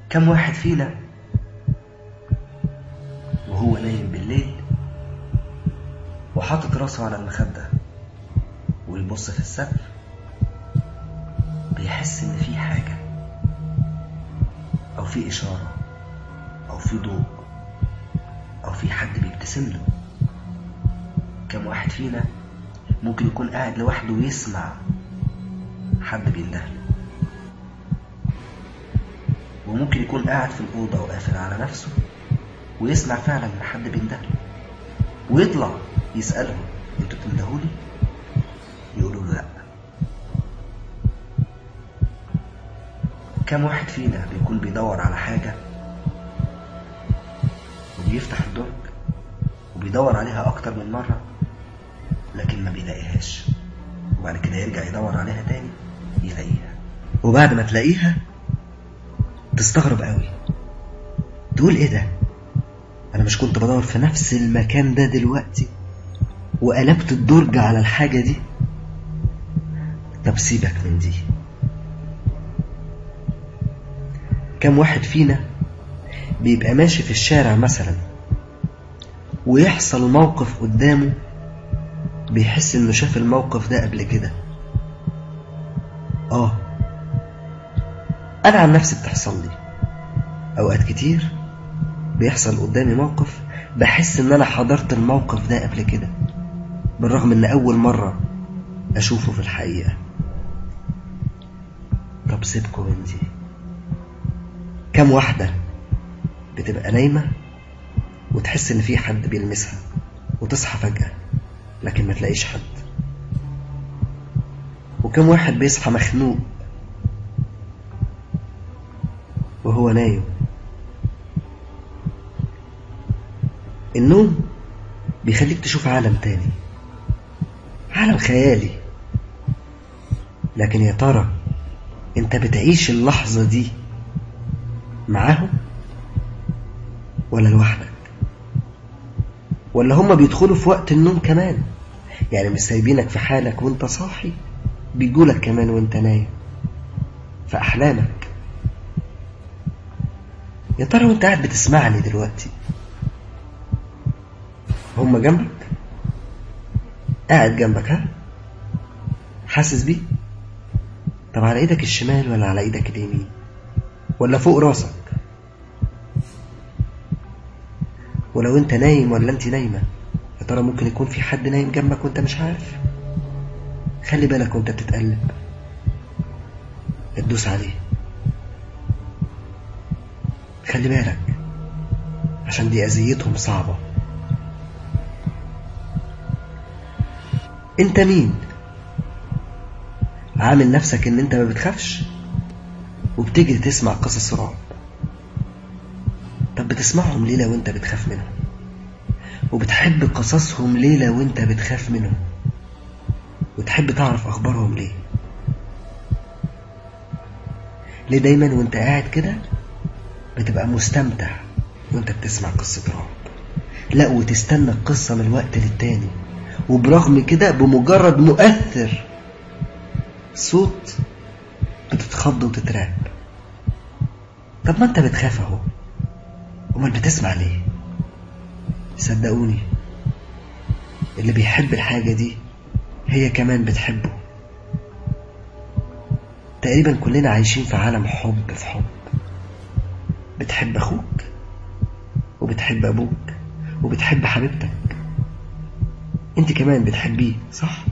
كم واحد فينا وهو نايم بالليل وحاطط راسه على المخدة ويبص في السقف بيحس إن في حاجة أو في إشارة أو في ضوء أو في حد بيبتسم له كم واحد فينا ممكن يكون قاعد لوحده ويسمع حد بيندهله وممكن يكون قاعد في الأوضة وقافل على نفسه ويسمع فعلا إن حد بيندهله ويطلع يسألهم انتوا بتندهولي؟ يقولوا له لأ كم واحد فينا بيكون بيدور على حاجة وبيفتح الدرج وبيدور عليها أكتر من مرة لكن ما بيلاقيهاش وبعد كده يرجع يدور عليها تاني يلاقيها وبعد ما تلاقيها تستغرب قوي تقول ايه ده انا مش كنت بدور في نفس المكان ده دلوقتي وقلبت الدرج على الحاجة دي طب سيبك من دي كم واحد فينا بيبقى ماشي في الشارع مثلا ويحصل موقف قدامه بيحس انه شاف الموقف ده قبل كده اه انا عن نفسي بتحصل لي اوقات كتير بيحصل قدامي موقف بحس ان انا حضرت الموقف ده قبل كده بالرغم ان اول مرة اشوفه في الحقيقة طب سيبكم من دي كم واحدة بتبقى نايمة وتحس ان في حد بيلمسها وتصحى فجأة لكن ما تلاقيش حد وكم واحد بيصحى مخنوق وهو نايم النوم بيخليك تشوف عالم تاني عالم خيالي لكن يا ترى انت بتعيش اللحظة دي معاهم ولا لوحدك ولا هما بيدخلوا في وقت النوم كمان يعني مش سايبينك في حالك وانت صاحي بيجولك كمان وانت نايم في أحلامك يا ترى وانت قاعد بتسمعني دلوقتي هما جنبك قاعد جنبك ها حاسس بيه طب على ايدك الشمال ولا على ايدك اليمين ولا فوق راسك ولو انت نايم ولا انت نايمة يا ترى ممكن يكون في حد نايم جنبك وانت مش عارف خلي بالك وانت بتتقلب تدوس عليه خلي بالك عشان دي أذيتهم صعبة انت مين عامل نفسك ان انت ما بتخافش وبتجري تسمع قصص رعب طب بتسمعهم ليه لو انت بتخاف منهم وبتحب قصصهم ليه لو انت بتخاف منهم وتحب تعرف اخبارهم ليه ليه دايما وانت قاعد كده بتبقى مستمتع وانت بتسمع قصة رعب لا وتستنى القصة من وقت للتاني وبرغم كده بمجرد مؤثر صوت بتتخض وتترعب طب ما انت بتخاف اهو امال بتسمع ليه صدقوني اللي بيحب الحاجة دي هي كمان بتحبه تقريبا كلنا عايشين في عالم حب في حب بتحب اخوك وبتحب ابوك وبتحب حبيبتك انت كمان بتحبيه صح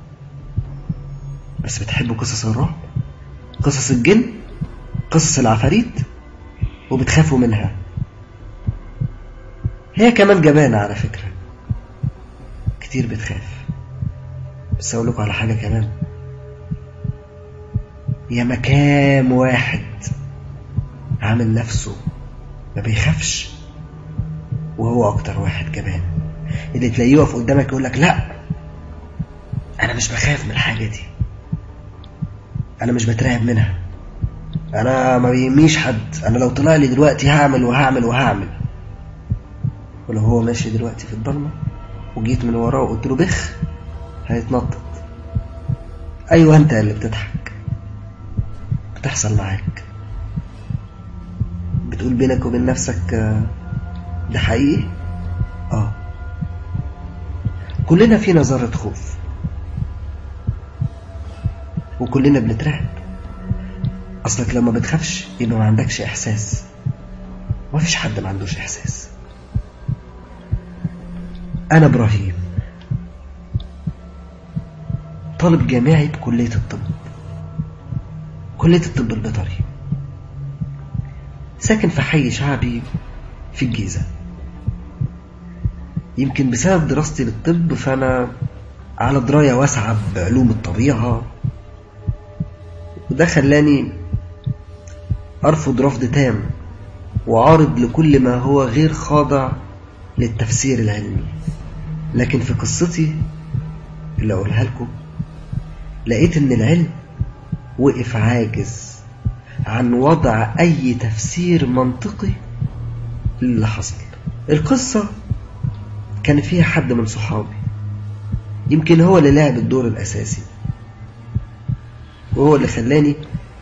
بس بتحبوا قصص الرعب قصص الجن قصص العفاريت وبتخافوا منها هي كمان جبانة على فكرة كتير بتخاف بس أقول لكم على حاجة كمان يا مكام واحد عامل نفسه ما بيخافش وهو أكتر واحد جبان اللي تلاقيه يقف قدامك يقول لك لا أنا مش بخاف من الحاجة دي أنا مش بترعب منها أنا ما بيهمنيش حد أنا لو طلع لي دلوقتي هعمل وهعمل وهعمل ولو هو ماشي دلوقتي في الضلمة وجيت من وراه وقلت له بخ هيتنطط أيوة أنت اللي بتضحك بتحصل معاك بتقول بينك وبين نفسك آه، ده حقيقي اه كلنا فينا ذرة خوف وكلنا بنترعب اصلك لما بتخافش يبقى ما عندكش احساس ما فيش حد ما عندوش احساس انا ابراهيم طالب جامعي بكلية الطب كلية الطب البيطري ساكن في حي شعبي في الجيزة يمكن بسبب دراستي للطب فأنا على دراية واسعة بعلوم الطبيعة وده خلاني أرفض رفض تام وعارض لكل ما هو غير خاضع للتفسير العلمي لكن في قصتي اللي أقولها لكم لقيت إن العلم وقف عاجز عن وضع أي تفسير منطقي للي حصل القصة كان فيها حد من صحابي يمكن هو اللي لعب الدور الأساسي وهو اللي خلاني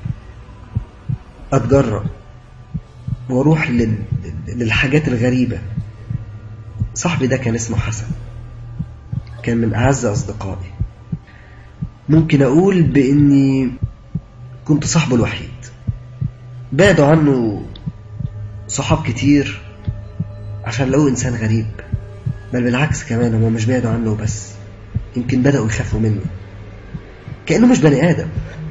أتجرأ واروح لل... للحاجات الغريبة صاحبي ده كان اسمه حسن كان من أعز أصدقائي ممكن أقول بإني كنت صاحبه الوحيد بعدوا عنه صحاب كتير عشان لقوه إنسان غريب بل بالعكس كمان هما مش بعدوا عنه بس يمكن بدأوا يخافوا منه كأنه مش بني آدم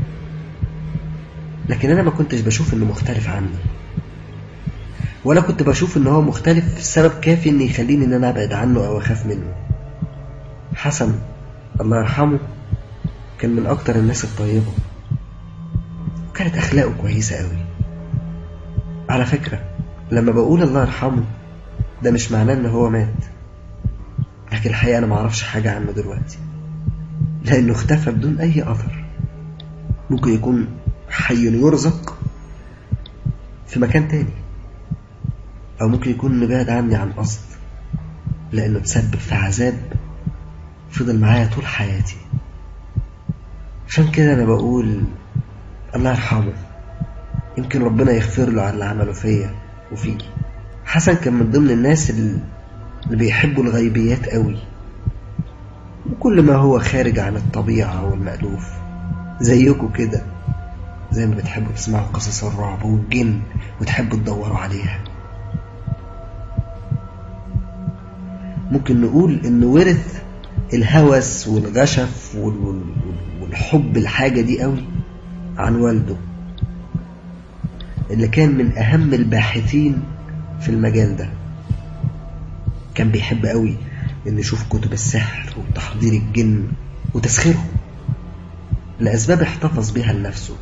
لكن أنا ما كنتش بشوف إنه مختلف عني ولا كنت بشوف إن هو مختلف سبب كافي إن يخليني إن أنا أبعد عنه أو أخاف منه حسن الله يرحمه كان من أكتر الناس الطيبة وكانت أخلاقه كويسة قوي على فكرة لما بقول الله يرحمه ده مش معناه إن هو مات لكن الحقيقة أنا معرفش حاجة عنه دلوقتي لأنه اختفى بدون أي أثر ممكن يكون حي يرزق في مكان تاني أو ممكن يكون مبعد عني عن قصد لأنه تسبب في عذاب فضل معايا طول حياتي عشان كده أنا بقول الله يرحمه يمكن ربنا يغفر له على اللي عمله فيا وفيه حسن كان من ضمن الناس اللي بيحبوا الغيبيات قوي وكل ما هو خارج عن الطبيعة والمألوف زيكم كده زي ما بتحبوا تسمعوا قصص الرعب والجن وتحبوا تدوروا عليها ممكن نقول انه ورث الهوس والغشف والحب الحاجة دي قوي عن والده اللي كان من أهم الباحثين في المجال ده كان بيحب قوي إن يشوف كتب السحر وتحضير الجن وتسخيرهم لأسباب احتفظ بها لنفسه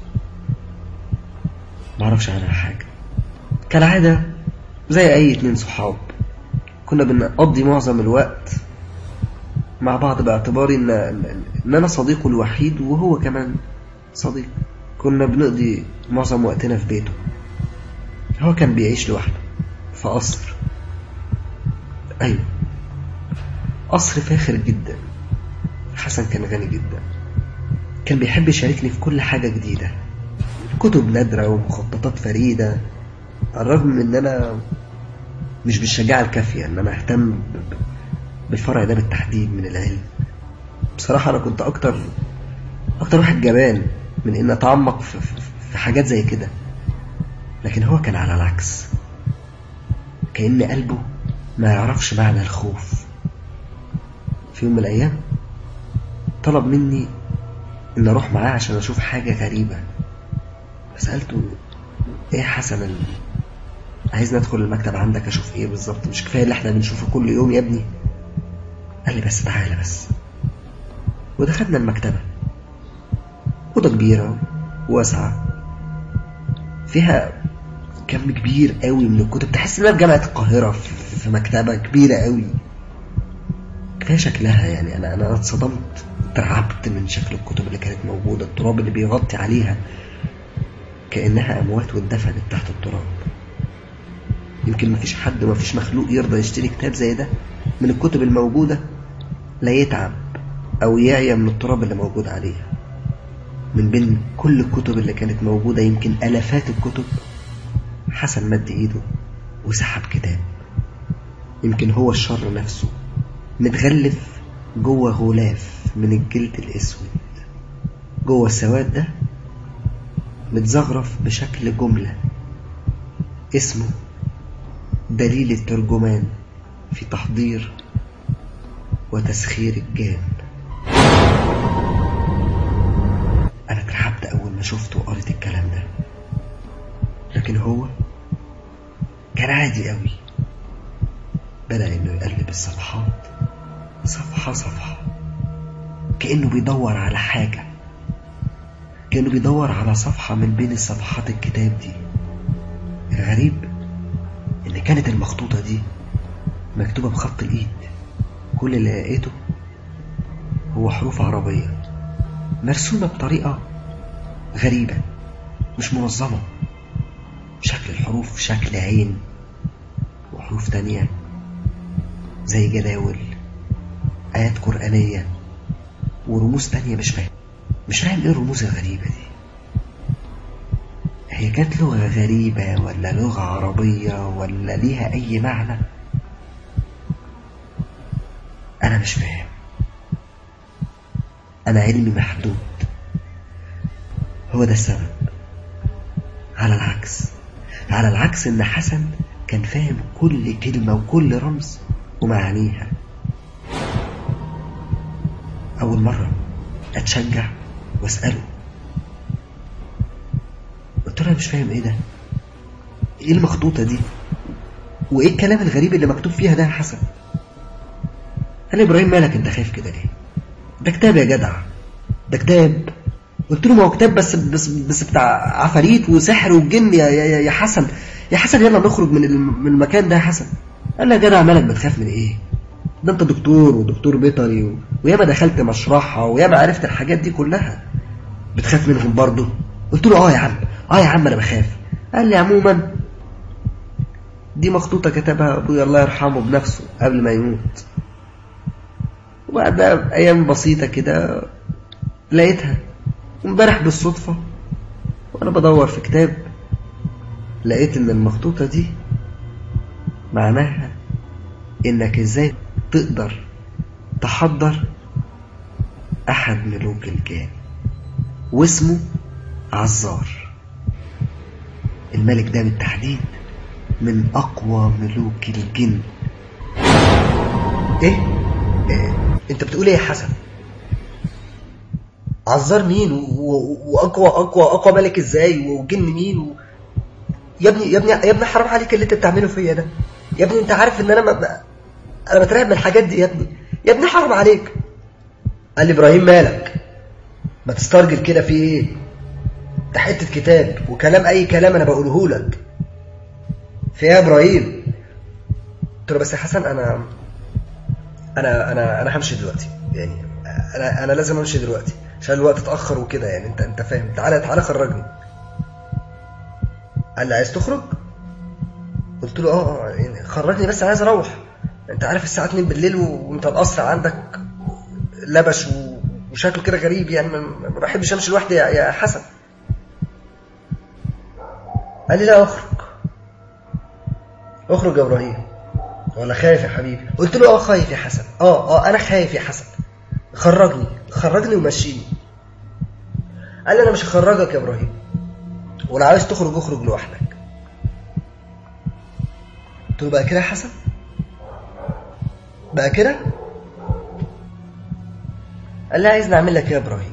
معرفش عنها حاجة كالعادة زي أي اتنين صحاب كنا بنقضي معظم الوقت مع بعض باعتباري إن, إن أنا صديقه الوحيد وهو كمان صديق كنا بنقضي معظم وقتنا في بيته هو كان بيعيش لوحده في قصر أيوة قصر فاخر جدا حسن كان غني جدا كان بيحب يشاركني في كل حاجة جديدة كتب نادرة ومخططات فريدة على الرغم من ان انا مش بالشجاعة الكافية ان انا اهتم بالفرع ده بالتحديد من العلم بصراحة انا كنت اكتر اكتر واحد جبان من ان اتعمق في, في حاجات زي كده لكن هو كان على العكس كأن قلبه ما يعرفش معنى الخوف في يوم من الأيام طلب مني إن أروح معاه عشان أشوف حاجة غريبة فسألته إيه حسن ال... عايزني أدخل المكتب عندك أشوف إيه بالظبط مش كفاية اللي إحنا بنشوفه كل يوم يا ابني قال لي بس تعالى بس ودخلنا المكتبة أوضة كبيرة واسعة فيها كم كبير قوي من الكتب تحس انها في جامعة القاهرة في مكتبة كبيرة قوي كفاية شكلها يعني انا انا اتصدمت اترعبت من شكل الكتب اللي كانت موجودة التراب اللي بيغطي عليها كأنها أموات واتدفنت تحت التراب يمكن مفيش حد مفيش مخلوق يرضى يشتري كتاب زي ده من الكتب الموجودة لا يتعب أو يعيا من التراب اللي موجود عليها من بين كل الكتب اللي كانت موجودة يمكن ألفات الكتب حسن مد ايده وسحب كتاب يمكن هو الشر نفسه متغلف جوه غلاف من الجلد الاسود جوه السواد ده متزغرف بشكل جملة اسمه دليل الترجمان في تحضير وتسخير الجان أنا اترعبت أول ما شفته وقريت الكلام ده لكن هو كان عادي قوي بدأ إنه يقلب الصفحات صفحة صفحة كأنه بيدور على حاجة كأنه بيدور على صفحة من بين الصفحات الكتاب دي الغريب إن كانت المخطوطة دي مكتوبة بخط الإيد كل اللي لقيته هو حروف عربية مرسومة بطريقة غريبة مش منظمة شكل الحروف شكل عين وحروف تانية زي جداول آيات قرآنية ورموز تانية مش فاهم مش فاهم ايه الرموز الغريبة دي هي كانت لغة غريبة ولا لغة عربية ولا ليها أي معنى أنا مش فاهم أنا علمي محدود هو ده السبب على العكس على العكس إن حسن كان فاهم كل كلمة وكل رمز ومعانيها أول مرة أتشجع وأسأله قلت له أنا مش فاهم إيه ده إيه المخطوطة دي وإيه الكلام الغريب اللي مكتوب فيها ده يا حسن قال لي إبراهيم مالك أنت خايف كده ليه ده كتاب يا جدع ده كتاب قلت له ما هو كتاب بس بس بس بتاع عفاريت وسحر وجن يا, يا, يا حسن يا حسن يلا نخرج من من المكان ده يا حسن قال لي يا جدع مالك بتخاف من ايه ده انت دكتور ودكتور بيطري و... وياما دخلت مشرحة وياما عرفت الحاجات دي كلها بتخاف منهم برضه قلت له اه يا عم اه يا عم انا بخاف قال لي عموما دي مخطوطة كتبها ابويا الله يرحمه بنفسه قبل ما يموت وبعدها بأيام بسيطة كده لقيتها امبارح بالصدفة وأنا بدور في كتاب لقيت إن المخطوطة دي معناها إنك إزاي تقدر تحضر أحد ملوك الجان واسمه عزار الملك ده بالتحديد من أقوى ملوك الجن إيه؟ إيه؟ أنت بتقول إيه يا حسن؟ عزار مين واقوى اقوى اقوى ملك ازاي وجن مين و... يا ابني يا ابني يا ابني حرام عليك اللي انت بتعمله فيا ده يا ابني انت عارف ان انا ما... انا بترعب من الحاجات دي يا ابني يا ابني حرام عليك قال لي ابراهيم مالك ما تسترجل كده في ايه ده حته كتاب وكلام اي كلام انا بقوله لك في ايه يا ابراهيم قلت له بس يا حسن انا انا انا انا همشي دلوقتي يعني انا انا لازم امشي دلوقتي عشان الوقت اتاخر وكده يعني انت انت فاهم تعالى تعالى خرجني قال لي عايز تخرج قلت له اه اه يعني خرجني بس عايز اروح انت عارف الساعه 2 بالليل وانت القصر عندك لبش وشكله كده غريب يعني ما بحبش امشي لوحدي يا حسن قال لي لا اخرج اخرج يا ابراهيم ولا خايف يا حبيبي قلت له اه خايف يا حسن اه اه انا خايف يا حسن خرجني خرجني ومشيني قال لي انا مش هخرجك يا ابراهيم ولو عايز تخرج اخرج لوحدك قلت له بقى كده يا حسن بقى كده قال لي عايزني اعمل لك ايه يا ابراهيم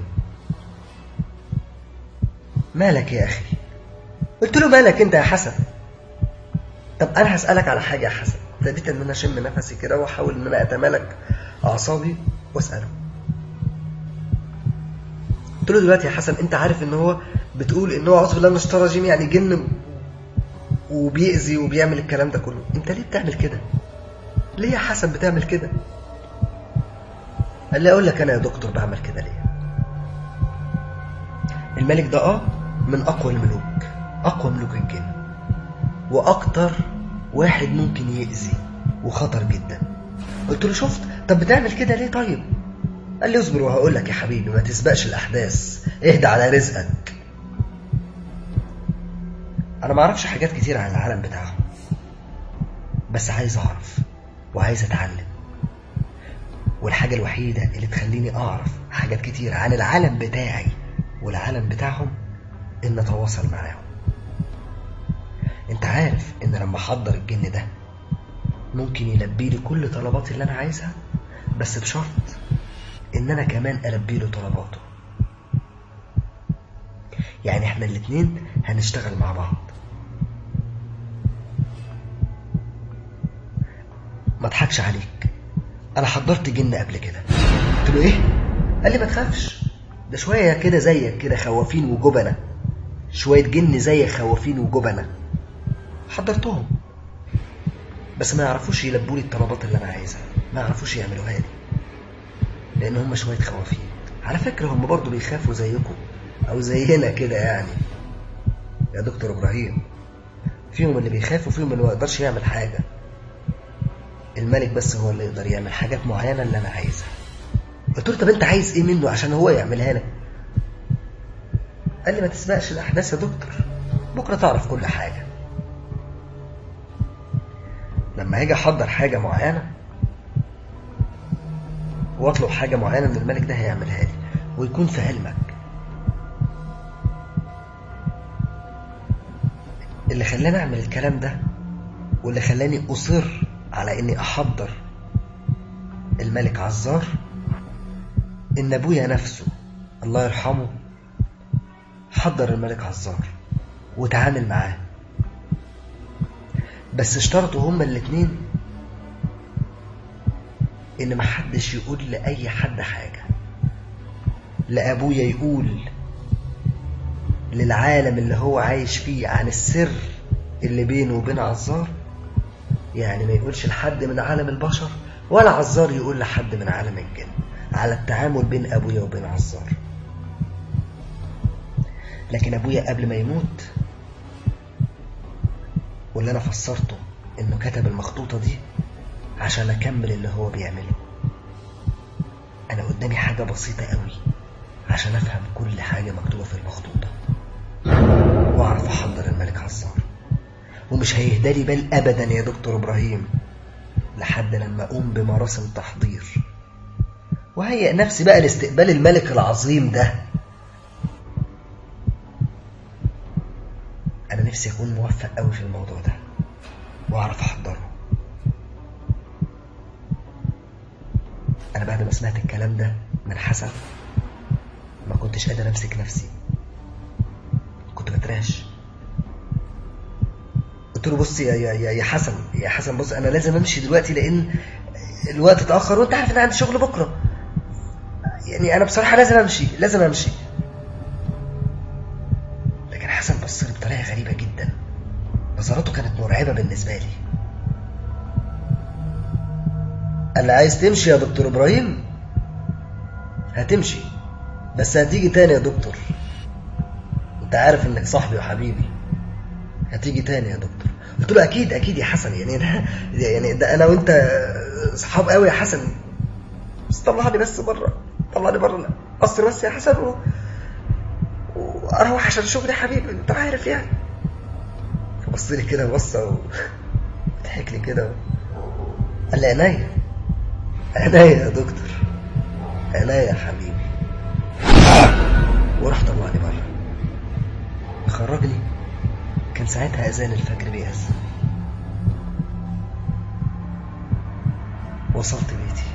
مالك يا اخي قلت له مالك انت يا حسن طب انا هسالك على حاجه يا حسن ابتديت ان انا اشم نفسي كده واحاول ان انا اتمالك اعصابي واساله قلت له دلوقتي يا حسن انت عارف ان هو بتقول ان هو اعوذ بالله من الشيطان الرجيم يعني جن وبيأذي وبيعمل الكلام ده كله انت ليه بتعمل كده ليه يا حسن بتعمل كده قال لي اقول لك انا يا دكتور بعمل كده ليه الملك ده اه من اقوى الملوك اقوى ملوك الجن واكتر واحد ممكن يأذي وخطر جدا قلت له شفت طب بتعمل كده ليه طيب قال لي اصبر وهقول لك يا حبيبي ما تسبقش الاحداث اهدى على رزقك انا ما اعرفش حاجات كتير عن العالم بتاعهم بس عايز اعرف وعايز اتعلم والحاجة الوحيدة اللي تخليني اعرف حاجات كتير عن العالم بتاعي والعالم بتاعهم ان اتواصل معاهم انت عارف ان لما احضر الجن ده ممكن يلبي لي كل طلباتي اللي انا عايزها بس بشرط ان انا كمان البي له طلباته يعني احنا الاتنين هنشتغل مع بعض ما اضحكش عليك انا حضرت جن قبل كده قلت له ايه قال لي ما تخافش ده شويه كده زيك كده خوافين وجبنه شويه جن زي خوافين وجبنه حضرتهم بس ما يعرفوش يلبوا لي الطلبات اللي انا عايزها ما يعرفوش يعملوها لي لان هم شويه خوافين على فكره هم برضو بيخافوا زيكم او زينا كده يعني يا دكتور ابراهيم فيهم اللي بيخاف وفيهم اللي ما يقدرش يعمل حاجه الملك بس هو اللي يقدر يعمل حاجات معينه اللي انا عايزها قلت له طب انت عايز ايه منه عشان هو يعملها لك قال لي ما تسبقش الاحداث يا دكتور بكره تعرف كل حاجه لما هاجي احضر حاجه معينه واطلب حاجه معينه من الملك ده هيعملها لي ويكون في علمك اللي خلاني اعمل الكلام ده واللي خلاني اصر على اني احضر الملك عزار ان ابويا نفسه الله يرحمه حضر الملك عزار وتعامل معاه بس اشترطوا هما الاتنين ان محدش يقول لاي حد حاجه لا ابويا يقول للعالم اللي هو عايش فيه عن السر اللي بينه وبين عزار يعني ما يقولش لحد من عالم البشر ولا عزار يقول لحد من عالم الجن على التعامل بين ابويا وبين عزار لكن ابويا قبل ما يموت واللي انا فسرته انه كتب المخطوطة دي عشان اكمل اللي هو بيعمله انا قدامي حاجة بسيطة قوي عشان افهم كل حاجة مكتوبة في المخطوطة واعرف احضر الملك عزار ومش هيهدالي بال ابدا يا دكتور ابراهيم لحد لما اقوم بمراسم تحضير وهيئ نفسي بقى لاستقبال الملك العظيم ده انا نفسي اكون موفق قوي في الموضوع ده واعرف احضره انا بعد ما سمعت الكلام ده من حسن ما كنتش قادر امسك نفسي كنت بتراش قلت له بص يا يا يا حسن يا حسن بص انا لازم امشي دلوقتي لان الوقت اتاخر وانت عارف ان عندي شغل بكره يعني انا بصراحه لازم امشي لازم امشي لكن حسن بص لي بطريقه غريبه جدا نظراته كانت مرعبه بالنسبه لي قال لي عايز تمشي يا دكتور ابراهيم هتمشي بس هتيجي تاني يا دكتور انت عارف انك صاحبي وحبيبي هتيجي تاني يا دكتور قلت له اكيد اكيد يا حسن يعني ده يعني ده انا وانت صحاب قوي يا حسن بس طلعني بس بره طلعني بره القصر بس يا حسن و... واروح عشان شغلي يا حبيبي انت عارف يعني بص لي كده بصه وضحك لي كده قال لي عينيا عينيا يا دكتور عينيا يا حبيبي وراح طلعني بره خرجني كان ساعتها اذان الفجر بيأذن وصلت بيتي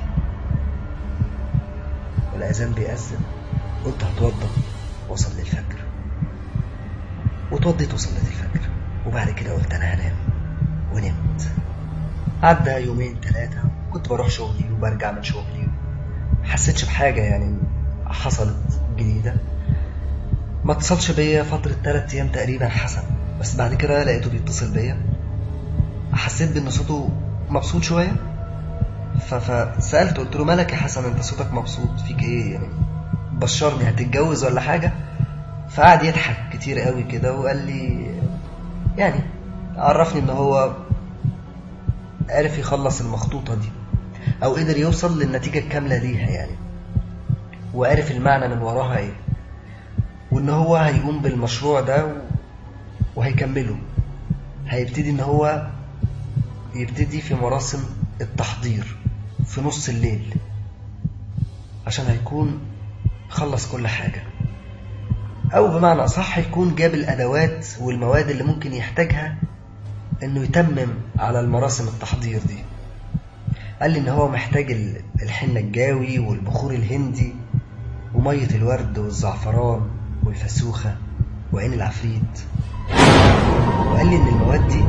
والاذان بيأذن قلت هتوضى واصلي الفجر وتوضيت وصليت الفجر وبعد كده قلت انا هنام ونمت عدى يومين ثلاثة كنت بروح شغلي وبرجع من شغلي حسيتش بحاجة يعني حصلت جديدة ما اتصلش بيا فترة تلات أيام تقريبا حسن بس بعد كده لقيته بيتصل بيا حسيت بان صوته مبسوط شوية فسألت قلت له مالك يا حسن انت صوتك مبسوط فيك ايه يعني بشرني هتتجوز ولا حاجة فقعد يضحك كتير قوي كده وقال لي يعني عرفني ان هو عرف يخلص المخطوطة دي او قدر يوصل للنتيجة الكاملة ليها يعني وعرف المعنى من وراها ايه وان هو هيقوم بالمشروع ده و... وهيكمله هيبتدي ان هو يبتدي في مراسم التحضير في نص الليل عشان هيكون خلص كل حاجة أو بمعنى أصح يكون جاب الأدوات والمواد اللي ممكن يحتاجها إنه يتمم على المراسم التحضير دي قال لي إن هو محتاج الحنة الجاوي والبخور الهندي ومية الورد والزعفران والفسوخة وعين العفريت وقال لي إن المواد دي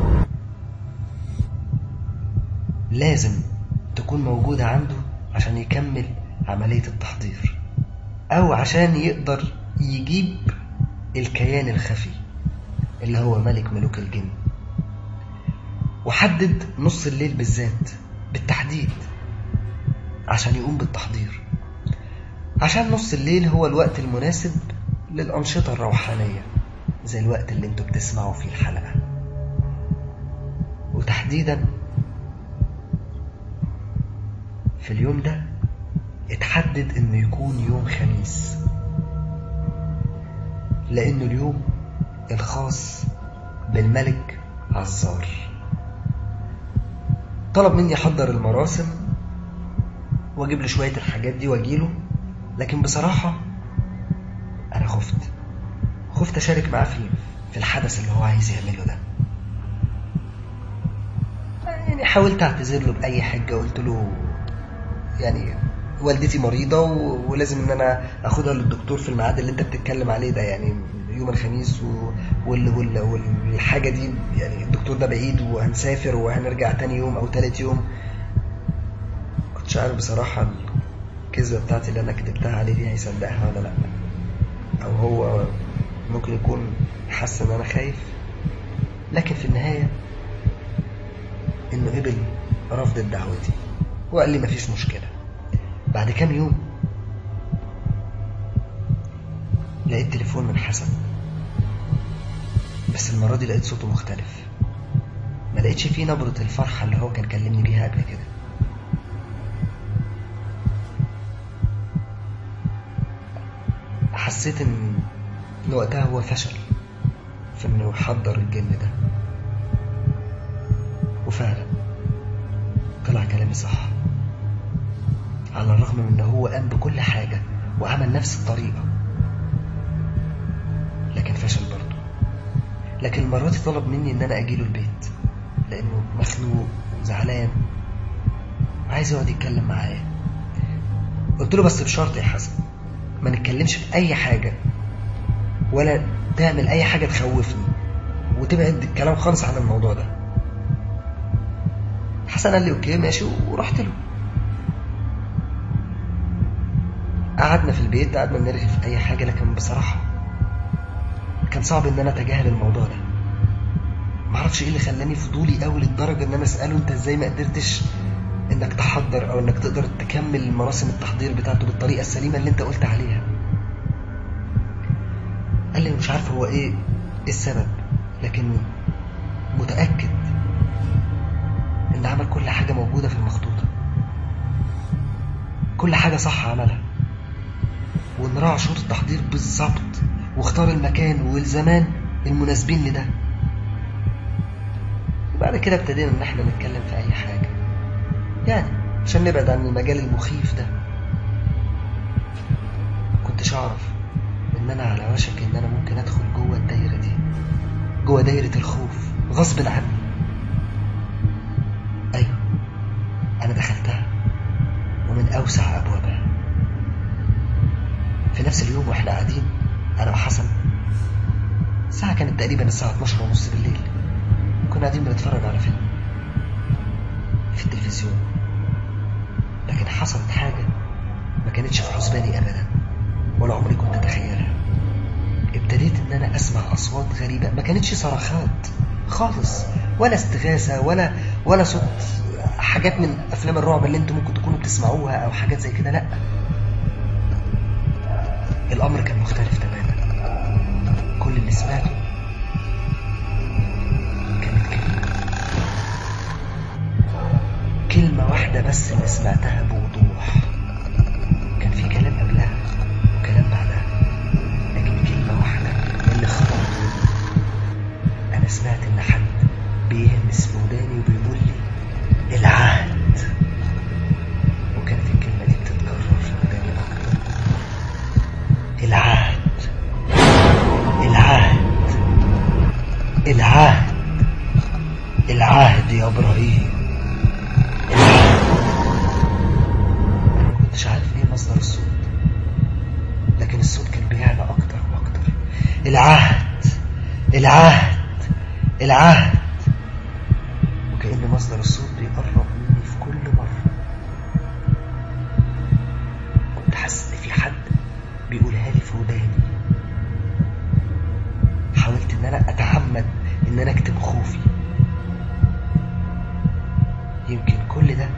لازم تكون موجودة عنده عشان يكمل عملية التحضير أو عشان يقدر يجيب الكيان الخفي اللي هو ملك ملوك الجن وحدد نص الليل بالذات بالتحديد عشان يقوم بالتحضير عشان نص الليل هو الوقت المناسب للأنشطة الروحانية زي الوقت اللي انتوا بتسمعوا فيه الحلقة وتحديدا في اليوم ده اتحدد انه يكون يوم خميس لانه اليوم الخاص بالملك عزار طلب مني احضر المراسم واجيب له شويه الحاجات دي واجيله لكن بصراحه انا خفت خفت اشارك معاه في في الحدث اللي هو عايز يعمله ده يعني حاولت اعتذر له باي حاجه قلت له يعني والدتي مريضة ولازم ان انا اخدها للدكتور في الميعاد اللي انت بتتكلم عليه ده يعني يوم الخميس و... وال... وال... والحاجة دي يعني الدكتور ده بعيد وهنسافر وهنرجع تاني يوم او تالت يوم كنتش عارف بصراحة الكذبة بتاعتي اللي انا كتبتها عليه دي هيصدقها ولا لا او هو ممكن يكون حس ان انا خايف لكن في النهاية انه قبل رفض دعوتي وقال لي مفيش مشكلة بعد كام يوم لقيت تليفون من حسن بس المرة دي لقيت صوته مختلف ما لقيتش فيه نبرة الفرحة اللي هو كان كلمني بيها قبل كده حسيت ان ان وقتها هو فشل في انه يحضر الجن ده وفعلا طلع كلامي صح على الرغم من ان هو قام بكل حاجة وعمل نفس الطريقة لكن فشل برضه لكن المرة دي طلب مني ان انا اجيله البيت لانه مخنوق وزعلان وعايز يقعد يتكلم معايا قلت له بس بشرط يا حسن ما نتكلمش في اي حاجة ولا تعمل اي حاجة تخوفني وتبعد الكلام خالص عن الموضوع ده حسن قال لي اوكي ماشي ورحت له قعدنا في البيت قعدنا نرغي في اي حاجة لكن بصراحة كان صعب ان انا اتجاهل الموضوع ده معرفش ايه اللي خلاني فضولي قوي للدرجة ان انا اسأله انت ازاي ما قدرتش انك تحضر او انك تقدر تكمل مراسم التحضير بتاعته بالطريقة السليمة اللي انت قلت عليها قال لي مش عارف هو ايه السبب لكن متأكد ان عمل كل حاجة موجودة في المخطوطة كل حاجة صح عملها وان راعى شروط التحضير بالظبط واختار المكان والزمان المناسبين لده وبعد كده ابتدينا ان احنا نتكلم في اي حاجة يعني عشان نبعد عن المجال المخيف ده كنتش اعرف ان انا على وشك ان انا ممكن ادخل جوه الدايرة دي جوه دايرة الخوف غصب عني ايوه انا دخلتها ومن اوسع ابوابها في نفس اليوم واحنا قاعدين انا وحسن الساعة كانت تقريبا الساعة 12 ونص بالليل كنا قاعدين بنتفرج على فيلم في التلفزيون لكن حصلت حاجة ما كانتش في حسباني أبدا ولا عمري كنت أتخيلها ابتديت إن أنا أسمع أصوات غريبة ما كانتش صرخات خالص ولا استغاثة ولا ولا صوت حاجات من أفلام الرعب اللي أنتم ممكن تكونوا بتسمعوها أو حاجات زي كده لأ الأمر كان مختلف تماما كل اللي سمعته كانت كلمة كلمة واحدة بس اللي سمعتها بوضوح كان في كلام قبلها وكلام بعدها لكن كلمة واحدة اللي خطرت حد بيهمس في وداني وبيقول لي العهد وكانت الكلمة دي بتتكرر في وداني أكتر العهد العهد العهد العهد يا إبراهيم العهد أنا ما كنتش عارف إيه مصدر الصوت لكن الصوت كان بيعلى أكتر وأكتر العهد العهد العهد وكأن مصدر الصوت بيقرب مني في كل مرة كنت حاسس إن في حد بيقولها لي في وداني حاولت إن أنا أتعمد إن أنا أكتب خوفي يمكن كل ده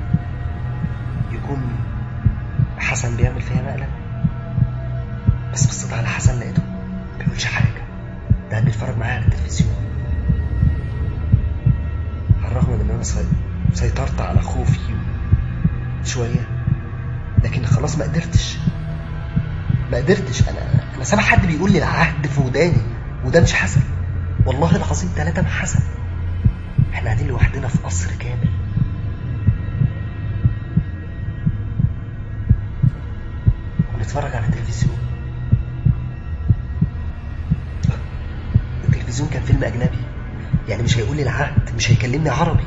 يكون حسن بيعمل فيها مقلب بس بصيت على حسن لقيته ما بيقولش حاجة ده بيتفرج معايا على التلفزيون على الرغم من ان انا سي- سيطرت على خوفي شوية لكن خلاص ما قدرتش ما قدرتش انا انا سامع حد بيقول لي العهد في وداني وده مش حسن والله العظيم ثلاثة مع حسن احنا قاعدين لوحدنا في قصر كامل ونتفرج على التلفزيون التلفزيون كان فيلم أجنبي يعني مش هيقول لي العهد مش هيكلمني عربي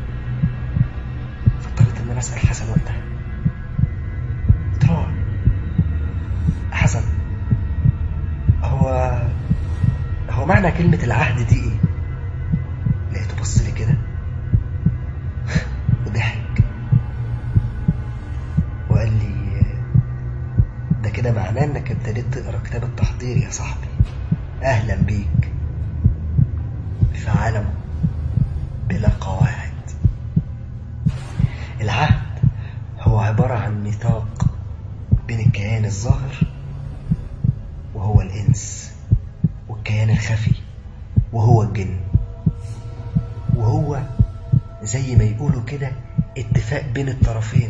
فاضطريت إن أنا أسأل حسن وقتها قلت له حسن هو هو معنى كلمة العهد دي إيه؟ لقيته بص لي كده وضحك وقال لي ده كده معناه انك ابتديت تقرا كتاب التحضير يا صاحبي اهلا بيك في عالم بلا قواعد العهد هو عبارة عن ميثاق بين الكيان الظاهر وهو الإنس والكيان الخفي وهو الجن وهو زي ما يقولوا كده اتفاق بين الطرفين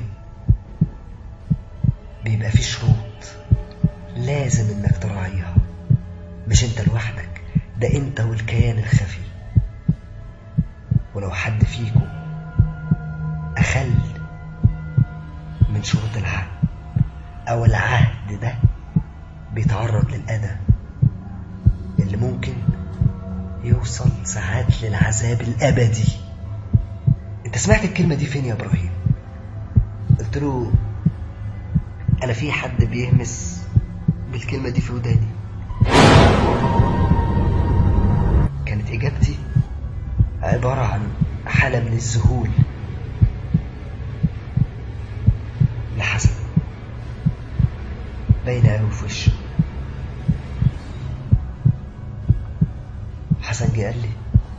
بيبقى فيه شروط لازم انك تراعيها مش انت لوحدك ده انت والكيان الخفي ولو حد فيكم اخل من شروط العهد او العهد ده بيتعرض للأذى اللي ممكن يوصل ساعات للعذاب الأبدي انت سمعت الكلمة دي فين يا إبراهيم قلت له أنا في حد بيهمس بالكلمة دي في وداني كانت إجابتي عبارة عن حالة من الذهول لحسن باينة أوي في وشه حسن جه قال لي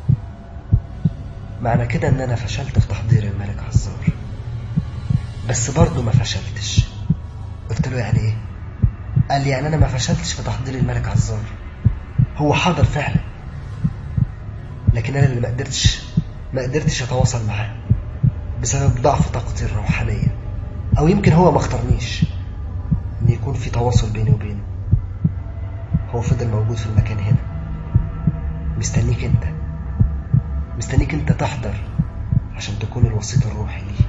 معنى كده ان انا فشلت في تحضير الملك عزار بس برضه ما فشلتش قلت له يعني ايه قال لي يعني انا ما فشلتش في تحضير الملك عزار هو حاضر فعلا لكن انا اللي ما قدرتش ما قدرتش اتواصل معاه بسبب ضعف طاقتي الروحانيه او يمكن هو ما اختارنيش ان يكون في تواصل بيني وبينه هو فضل موجود في المكان هنا مستنيك انت مستنيك انت تحضر عشان تكون الوسيط الروحي ليه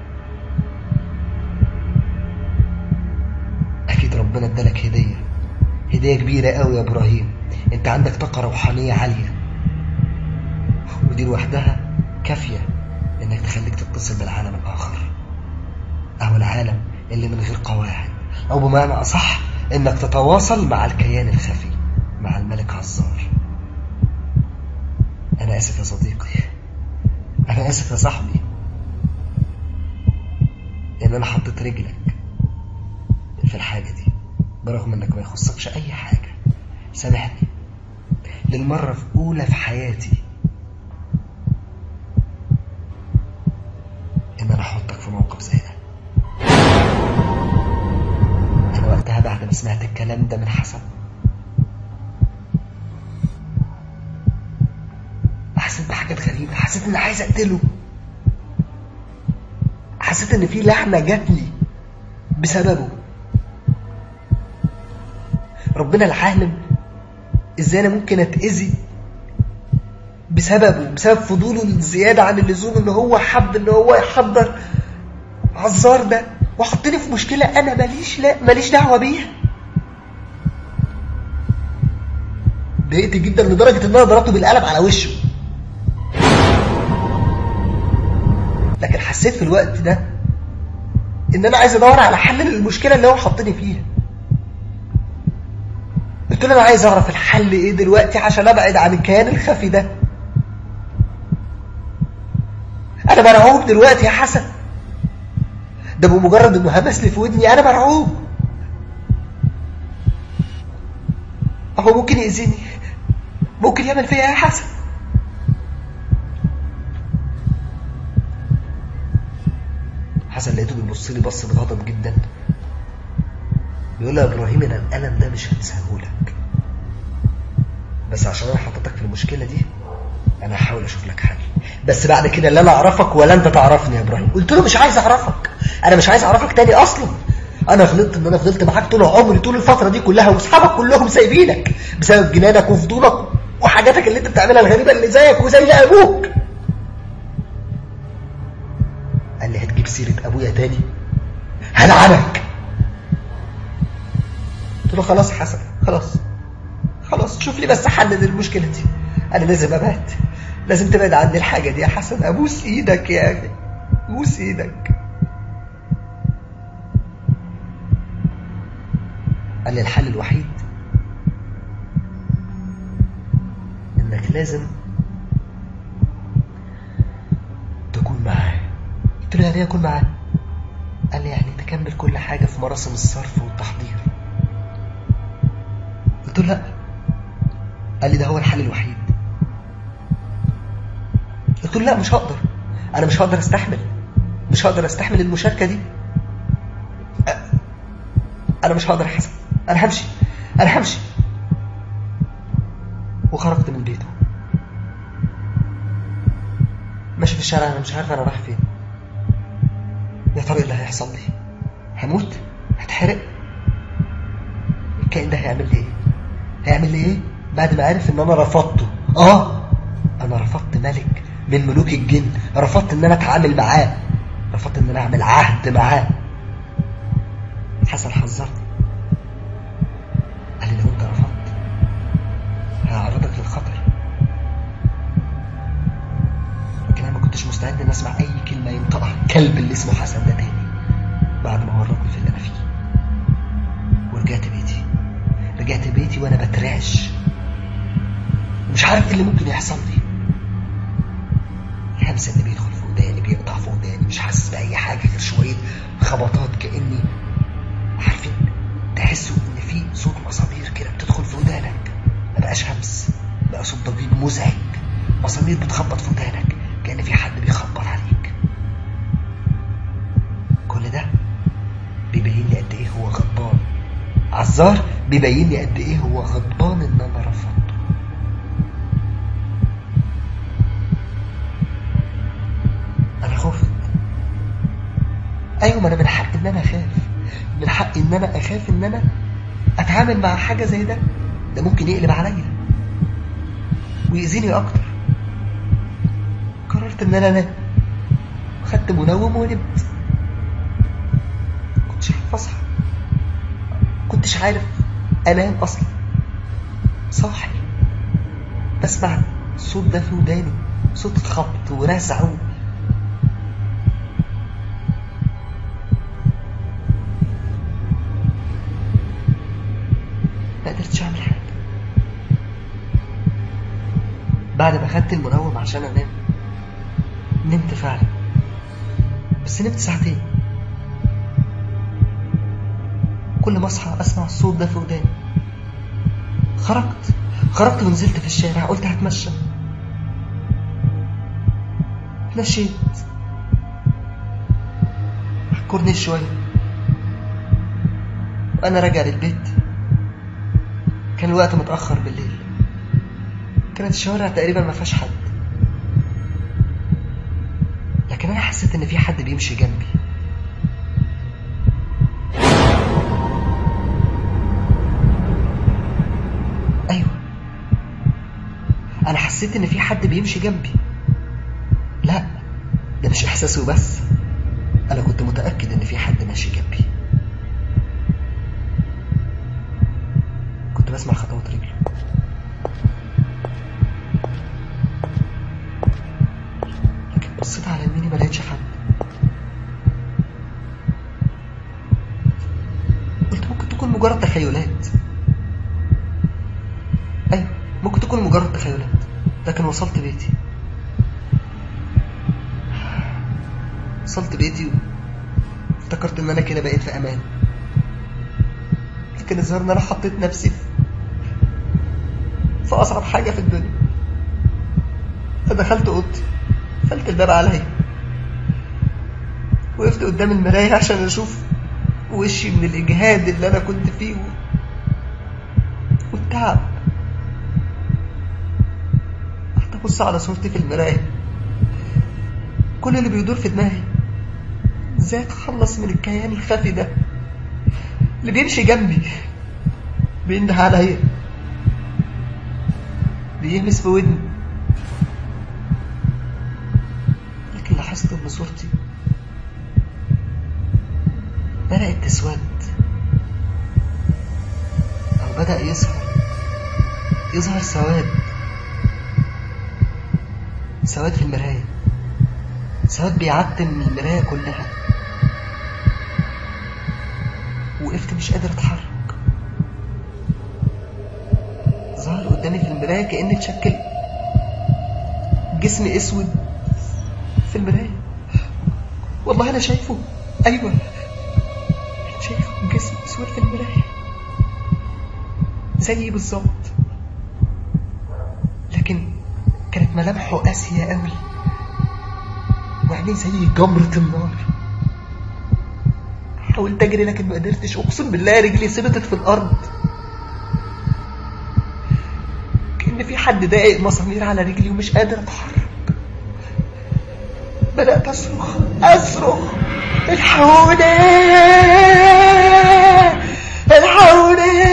اكيد ربنا ادالك هدية هدية كبيرة قوي يا ابراهيم انت عندك طاقة روحانية عالية ودي لوحدها كافية انك تخليك تتصل بالعالم الاخر او العالم اللي من غير قواعد او بمعنى اصح انك تتواصل مع الكيان الخفي مع الملك عزار انا اسف يا صديقي انا اسف يا صاحبي ان انا حطيت رجلك في الحاجة دي برغم انك ما يخصكش اي حاجة سامحني للمرة الأولى في حياتي إن أنا أحطك في موقف زي ده أنا وقتها بعد ما سمعت الكلام ده من حسن حسيت بحاجات غريبة حسيت إن عايز أقتله حسيت إن في لعنة جات لي بسببه ربنا العالم إزاي أنا ممكن أتأذي بسببه بسبب فضوله الزيادة عن اللزوم ان هو حب ان هو يحضر عزار ده وحطني في مشكلة انا ماليش لا ماليش دعوة بيها ضايقت جدا لدرجة ان انا ضربته بالقلم على وشه لكن حسيت في الوقت ده ان انا عايز ادور على حل للمشكلة اللي هو حطني فيها قلت له انا عايز اعرف الحل ايه دلوقتي عشان ابعد عن الكيان الخفي ده انا مرعوب دلوقتي يا حسن ده بمجرد انه همس لي في ودني انا مرعوب هو ممكن يأذيني ممكن يعمل فيا يا حسن حسن لقيته بيبص لي بص بغضب جدا بيقول لي يا ابراهيم انا الالم ده مش هنساهولك بس عشان انا حطيتك في المشكله دي انا هحاول اشوف لك حل بس بعد كده لا انا اعرفك ولا انت تعرفني يا ابراهيم قلت له مش عايز اعرفك انا مش عايز اعرفك تاني اصلا انا غلطت ان انا فضلت معاك طول عمري طول الفتره دي كلها واصحابك كلهم سايبينك بسبب جنانك وفضولك وحاجاتك اللي انت بتعملها الغريبه اللي زيك وزي ابوك قال لي هتجيب سيره ابويا تاني هلعنك قلت له خلاص حسن خلاص خلاص شوف لي بس حل للمشكله دي انا لازم ابات لازم تبعد عني الحاجه دي يا حسن ابوس ايدك يا اخي ابوس ايدك قال لي الحل الوحيد انك لازم تكون معاه قلت له يعني ايه اكون معاه قال لي يعني تكمل كل حاجه في مراسم الصرف والتحضير قلت له لا قال لي ده هو الحل الوحيد قلت له لا مش هقدر انا مش هقدر استحمل مش هقدر استحمل المشاركه دي انا مش هقدر احسن انا همشي انا همشي وخرجت من بيته ماشي في الشارع انا مش عارف انا رايح فين يا ترى ايه اللي هيحصل لي هموت هتحرق الكائن ده هيعمل لي ايه هيعمل لي ايه بعد ما عرف ان انا رفضته اه انا رفضت ملك من ملوك الجن رفضت ان انا اتعامل معاه رفضت ان انا اعمل عهد معاه حسن حذرني قال لي لو انت رفضت هعرضك للخطر لكن انا ما كنتش مستعد ان اسمع اي كلمه ينطقها الكلب اللي اسمه حسن ده تاني بعد ما ورطني في اللي انا فيه ورجعت بيتي رجعت بيتي وانا بترعش مش عارف ايه اللي ممكن يحصل لي الهمس اللي بيدخل في وداني بيقطع في وداني مش حاسس باي حاجه غير شويه خبطات كاني عارفين تحسوا ان في صوت مسامير كده بتدخل في ودانك ما بقاش همس بقى صوت ضجيج مزعج مسامير بتخبط في ودانك كان في حد بيخبط عليك كل ده بيبين لي قد ايه هو غضبان عزار بيبين لي قد ايه هو غضبان ان انا رفضته انا خفت ايوه ما انا من حق ان انا اخاف من حقي ان انا اخاف ان انا اتعامل مع حاجه زي ده ده ممكن يقلب عليا ويأذيني اكتر قررت ان انا انام خدت منوم ونمت كنتش عارف اصحى كنتش عارف انام اصلا صاحي بسمع الصوت ده في وداني صوت خبط ورزع ما قدرتش اعمل حاجه بعد ما خدت المنوم عشان انام نمت فعلا بس نمت ساعتين كل ما اصحى اسمع الصوت ده في وداني خرجت خرجت ونزلت في الشارع قلت هتمشى مشيت الكورنيش شويه وانا راجع للبيت كان الوقت متأخر بالليل كانت الشوارع تقريبا ما فيهاش حد لكن انا حسيت ان في حد بيمشي جنبي ايوه انا حسيت حسيت ان في حد بيمشي جنبي لا ده مش احساسه بس انا كنت متاكد ان في حد ماشي جنبي كنت بسمع خطوات رجله لكن بصيت على يميني ما لقيتش حد قلت ممكن تكون مجرد تخيلات ايوه ممكن تكون مجرد تخيلات لكن وصلت بيتي وصلت بيتي وافتكرت ان انا كده بقيت في امان لكن الظاهر ان انا حطيت نفسي في في اصعب حاجه في الدنيا فدخلت اوضتي قفلت الباب عليا وقفت قدام المرايه عشان اشوف وشي من الاجهاد اللي انا كنت فيه والتعب قعدت ابص على صورتي في المرايه كل اللي بيدور في دماغي ازاي اتخلص من الكيان الخفي ده اللي بيمشي جنبي بينده عليا بيهمس في ودني لكن لاحظت ان صورتي بدأت تسود أو بدأ يظهر يظهر سواد سواد في المراية سواد بيعتم المراية كلها وقفت مش قادر اتحرك ظهر قدامي في المراية كأن اتشكل جسم اسود في المراية والله انا شايفه ايوه انا شايفه جسم اسود في المراية زيي بالظبط لكن كانت ملامحه قاسية قوي وعينيه زي جمرة النار حاولت اجري لكن ما قدرتش اقسم بالله رجلي ثبتت في الارض كأن في حد داقق مسامير على رجلي ومش قادر اتحرك بدأت اصرخ اصرخ الحقوني الحقوني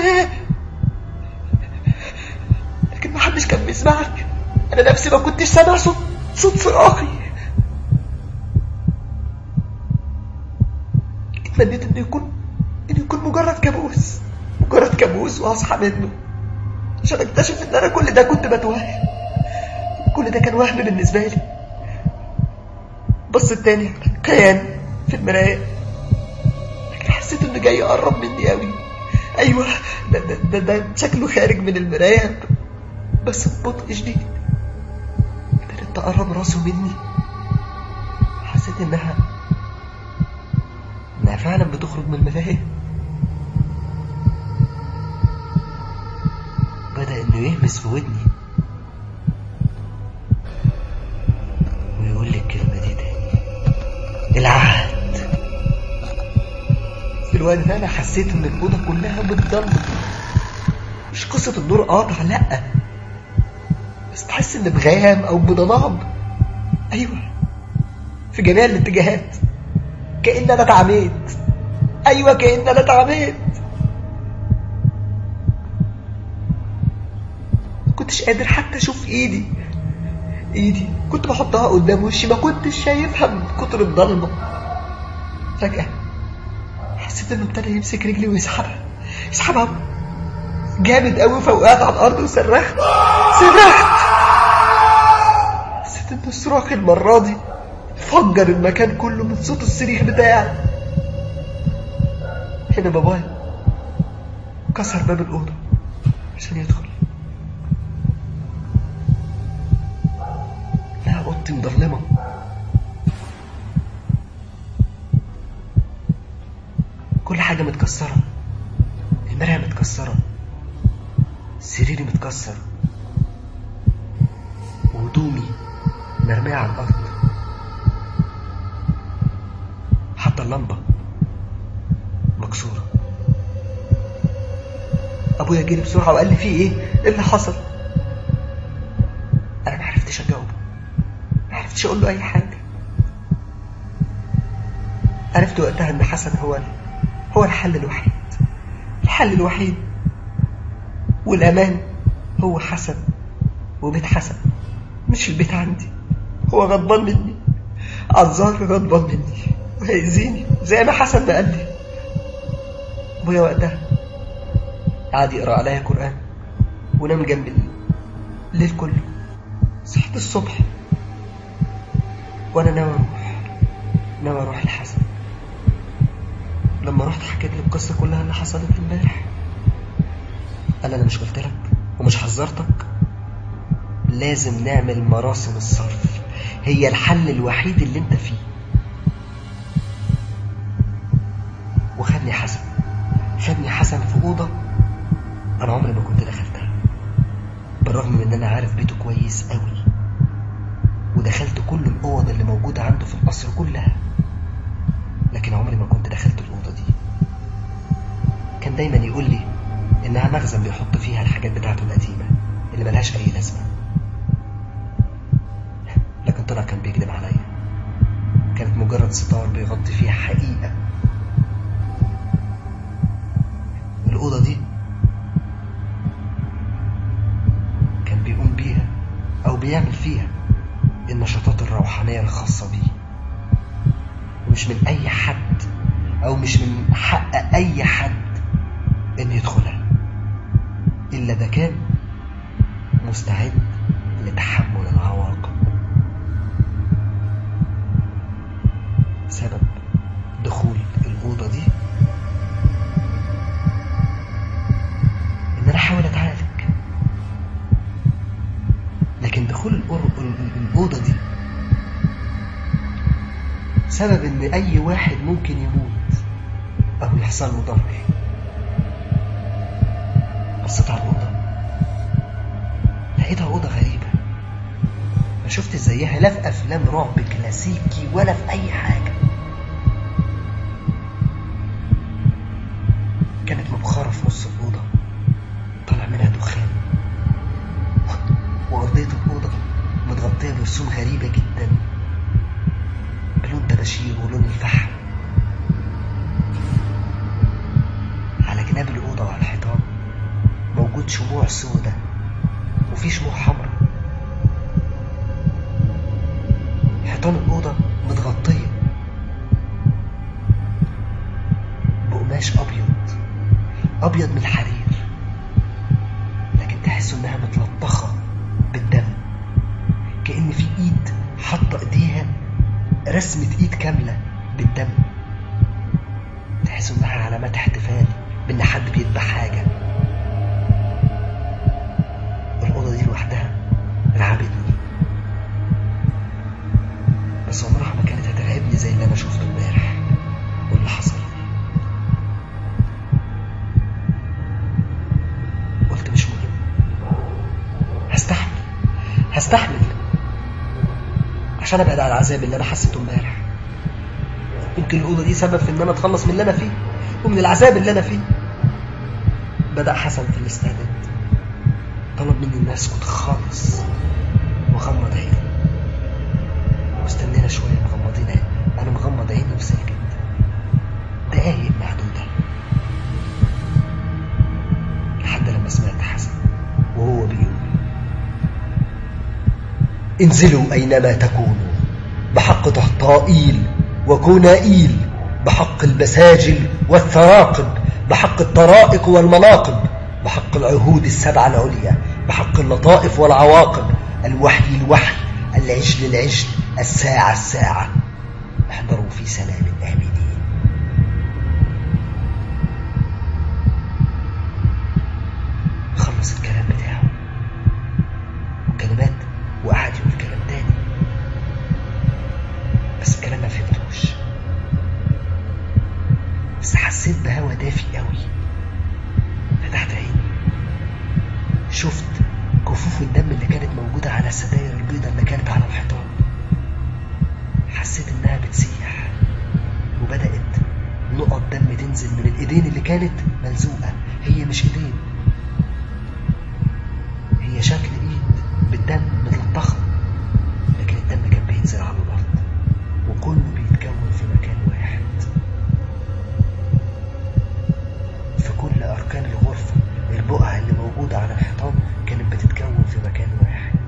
لكن ما حدش كان بيسمعني انا نفسي ما كنتش سامع صوت صوت صراخي اتمنيت انه يكون انه يكون مجرد كابوس مجرد كابوس واصحى منه عشان اكتشف ان انا كل ده كنت بتوهم كل ده كان وهم بالنسبه لي بص التاني كيان في المرايه لكن حسيت انه جاي يقرب مني قوي ايوه ده ده, ده, ده شكله خارج من المرايه بس ببطء شديد ابتدت تقرب راسه مني حسيت انها انها فعلا بتخرج من المرايه بدأ انه يهمس في ودني ويقول لي الكلمة دي تاني العهد في الوقت ده انا حسيت ان الأوضة كلها بتضلم مش قصة النور قاطع لأ بس تحس ان بغيام او بضباب ايوه في جميع الاتجاهات كأن انا اتعميت ايوه كأن انا اتعميت كنتش قادر حتى اشوف ايدي ايدي كنت بحطها قدام وشي ما كنتش شايفها من كتر الضلمه فجاه حسيت انه ابتدى يمسك رجلي ويسحبها يسحبها جامد قوي فوقعت على الارض وصرخت صرخت حسيت ان الصراخ المره دي فجر المكان كله من صوت الصريخ بتاعي هنا بابايا كسر باب الاوضه عشان يدخل لقى اوضتي مظلمه كل حاجه متكسره المرايه متكسره سريري متكسر وهدومي مرمية على الأرض حتى اللمبة مكسورة أبويا جري بسرعة وقال لي في إيه؟ إيه اللي حصل؟ أنا ما عرفتش أجاوبه ما عرفتش أقول له أي حاجة عرفت وقتها إن حسن هو هو الحل الوحيد الحل الوحيد والأمان هو حسن وبيت حسن مش البيت عندي هو غضبان مني عزار غضبان مني وهيأذيني زي ما حسن ما قال لي ابويا وقتها قعد يقرا عليا قران ونام جنبي الليل كله صحيت الصبح وانا ناوي اروح ناوي اروح لحسن لما رحت حكيت له القصه كلها اللي حصلت امبارح قال انا مش قلت لك ومش حذرتك لازم نعمل مراسم الصرف هي الحل الوحيد اللي انت فيه وخدني حسن خدني حسن في اوضه انا عمري ما كنت دخلتها بالرغم من ان انا عارف بيته كويس قوي ودخلت كل الاوض اللي موجوده عنده في القصر كلها لكن عمري ما كنت دخلت الاوضه دي كان دايما يقول لي انها مخزن بيحط فيها الحاجات بتاعته القديمه اللي ملهاش اي لازمه لكن طلع كان بيكذب عليا كانت مجرد ستار بيغطي فيها حقيقه الأوضة دي كان بيقوم بيها أو بيعمل فيها النشاطات الروحانية الخاصة بيه ومش من أي حد أو مش من حق أي حد إن يدخلها إلا ده كان مستعد لتحمل العواقب سبب دخول الأوضة دي ان انا احاول اتعالج لكن دخول الأر- ال- الاوضه دي سبب ان اي واحد ممكن يموت او يحصل له ضرر بصيت على الاوضه لقيتها اوضه غريبه ما شفت زيها لا في افلام رعب كلاسيكي ولا في اي حاجه كانت مبخره في نص الاوضه طالع منها دخان وأرضية الأوضة متغطية برسوم غريبة جدا بلون طباشير ولون الفحم على جناب الأوضة وعلى الحيطان موجود شموع سودة وفي شموع حمراء حيطان الأوضة متغطية بقماش أبيض أبيض من الحرير لكن تحس انها متلطخه بالدم كان في ايد حاطه ايديها رسمه ايد كامله بالدم تحس انها علامات احتفال بان حد بيذبح حاجه الاوضه دي لوحدها رعبتني بس عمرها ما كانت هترعبني زي اللي انا شفته امبارح واللي حصل قلت مش مهم هستحمل هستحمل عشان ابعد عن العذاب اللي انا حسيته امبارح يمكن الاوضه دي سبب في ان انا اتخلص من اللي انا فيه ومن العذاب اللي انا فيه بدا حسن في الاستعداد طلب مني اني اسكت خالص واغمض عيني واستنينا شويه مغمضين عيني انا مغمض عيني وساكت دقايق معدوده لحد لما سمعت حسن وهو بيقول انزلوا أينما تكونوا بحق طهطائيل وكونائيل بحق البساجل والثراقب بحق الطرائق والمناقب بحق العهود السبعة العليا بحق اللطائف والعواقب الوحي الوحي العجل العجل الساعة الساعة احضروا في سلام آمنين خلص الكلام بتاعه وكلمات وقعد يقول كلام تاني بس الكلام ما فهمتوش بس حسيت بهوا دافي قوي فتحت عيني شفت كفوف الدم اللي كانت موجودة على الستاير البيضاء اللي كانت على الحيطان حسيت انها بتسيح وبدأت نقط دم تنزل من الايدين اللي كانت ملزوقة هي مش ايدين هي شكل ايد بالدم متلطخة لكن الدم كان بينزل على الارض وكله بيتكون في مكان واحد في كل اركان الغرفة البقع اللي موجودة على الحيطان كانت بتتكون في مكان واحد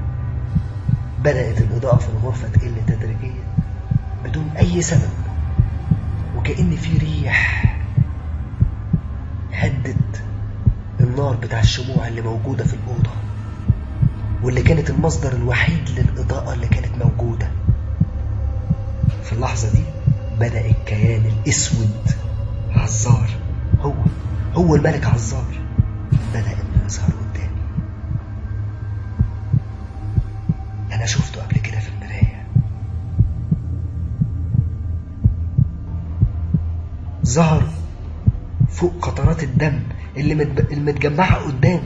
بدأت الإضاءة في الغرفة تقل تدريجيا بدون أي سبب وكأن في ريح هدت النار بتاع الشموع اللي موجودة في الأوضة واللي كانت المصدر الوحيد للإضاءة اللي كانت موجودة في اللحظة دي بدأ الكيان الأسود عزار هو هو الملك عزار بدأ إنه يظهر قدامي أنا شفته قبل كده في المراية ظهر فوق قطرات الدم اللي متب... المتجمعة قدامي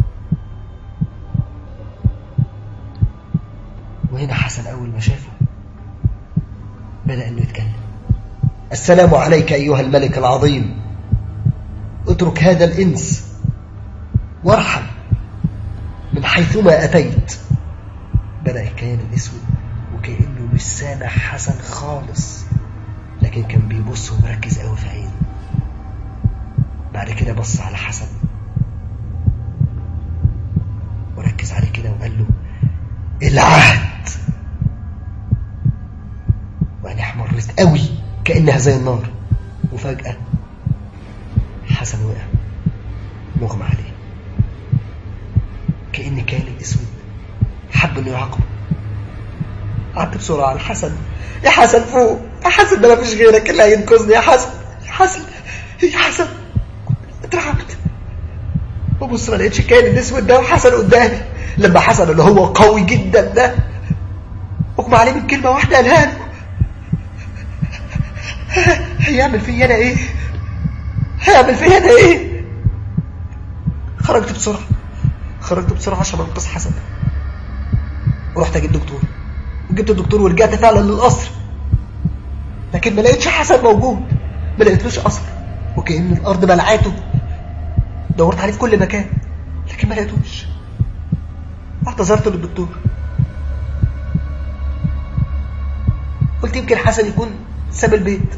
وهنا حسن أول ما شافه بدأ إنه يتكلم السلام عليك أيها الملك العظيم اترك هذا الإنس وارحم من حيثما أتيت بدأ الكيان الأسود وكأنه مش سامع حسن خالص لكن كان بيبص ومركز قوي في عينه بعد كده بص على حسن وركز عليه كده وقال له العهد وانا احمرت قوي كانها زي النار وفجاه حسن وقع مغمى عليه كان كان الاسود حب انه يعاقبه قعدت بسرعه على حسن يا حسن فوق يا حسن ده مفيش غيرك اللي هينقذني يا حسن يا حسن يا حسن اترعبت وبص ما لقيتش كان الاسود ده وحسن قدامي لما حسن اللي هو قوي جدا ده اغمى عليه من كلمه واحده قالها له هيعمل فيا انا ايه هيعمل فيا انا ايه خرجت بسرعه خرجت بسرعه عشان انقذ حسن ورحت اجيب دكتور وجبت الدكتور ورجعت فعلا للقصر لكن ما لقيتش حسن موجود ما لقيتلوش اثر وكأن الارض بلعاته دورت عليه في كل مكان لكن ما لقيتوش اعتذرت للدكتور قلت يمكن حسن يكون ساب البيت